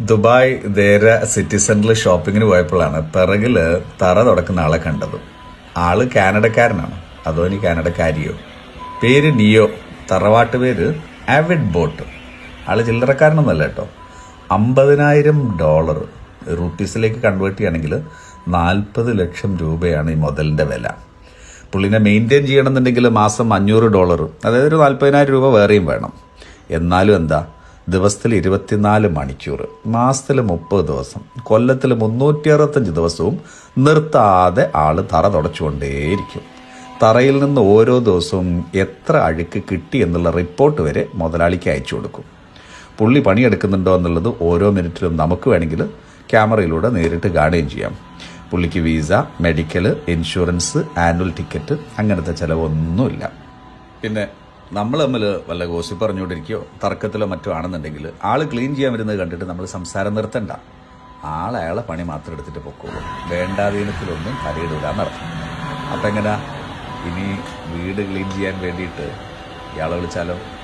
Dubai ദേര city സെന്ററിൽ ഷോപ്പിങ്ങിന് പോയപ്പോഴാണ് പിറകില് തറ തുടക്കുന്ന ആളെ കണ്ടത് ആള് കാനഡക്കാരനാണ് അതോ ഇനി കാനഡക്കാരിയോ പേര് നിയോ തറവാട്ട് പേര് ആവിഡ് ബോട്ട് ആള് ചില്ലറക്കാരനൊന്നല്ല കേട്ടോ അമ്പതിനായിരം ഡോളർ റുപ്പീസിലേക്ക് കൺവേർട്ട് ചെയ്യുകയാണെങ്കിൽ നാൽപ്പത് ലക്ഷം രൂപയാണ് ഈ മുതലിന്റെ വില പുള്ളിനെ മെയിൻറ്റെയിൻ ചെയ്യണമെന്നുണ്ടെങ്കിൽ മാസം അഞ്ഞൂറ് ഡോളർ അതായത് ഒരു നാൽപ്പതിനായിരം രൂപ വേറെയും വേണം എന്നാലും എന്താ ദിവസത്തിൽ ഇരുപത്തിനാല് മണിക്കൂർ മാസത്തിൽ മുപ്പത് ദിവസം കൊല്ലത്തിൽ മുന്നൂറ്റി അറുപത്തഞ്ച് ദിവസവും നിർത്താതെ ആള് തറ തുടച്ചുകൊണ്ടേയിരിക്കും തറയിൽ നിന്ന് ഓരോ ദിവസവും എത്ര അഴുക്ക് കിട്ടി എന്നുള്ള റിപ്പോർട്ട് വരെ മുതലാളിക്ക് അയച്ചു കൊടുക്കും പുള്ളി പണിയെടുക്കുന്നുണ്ടോ എന്നുള്ളത് ഓരോ മിനിറ്റിലും നമുക്ക് വേണമെങ്കിൽ ക്യാമറയിലൂടെ നേരിട്ട് കാണുകയും ചെയ്യാം പുള്ളിക്ക് visa medical insurance annual ticket അങ്ങനത്തെ ചിലവൊന്നുമില്ല പിന്നെ നമ്മൾ തമ്മിൽ വല്ല ഗോസി പറഞ്ഞുകൊണ്ടിരിക്കുകയോ തർക്കത്തിലോ മറ്റോ ആണെന്നുണ്ടെങ്കിൽ ആള് ക്ലീൻ ചെയ്യാൻ വരുന്നത് കണ്ടിട്ട് നമ്മൾ സംസാരം നിർത്തണ്ട ആൾ അയാളെ പണി മാത്രം എടുത്തിട്ട് പൊക്കോളും വേണ്ടാധീനത്തിലൊന്നും തലയിടൂല എന്നർത്ഥം അപ്പം എങ്ങനെയാ ഇനി വീട് ക്ലീൻ ചെയ്യാൻ വേണ്ടിയിട്ട് ഇയാളെ വിളിച്ചാലോ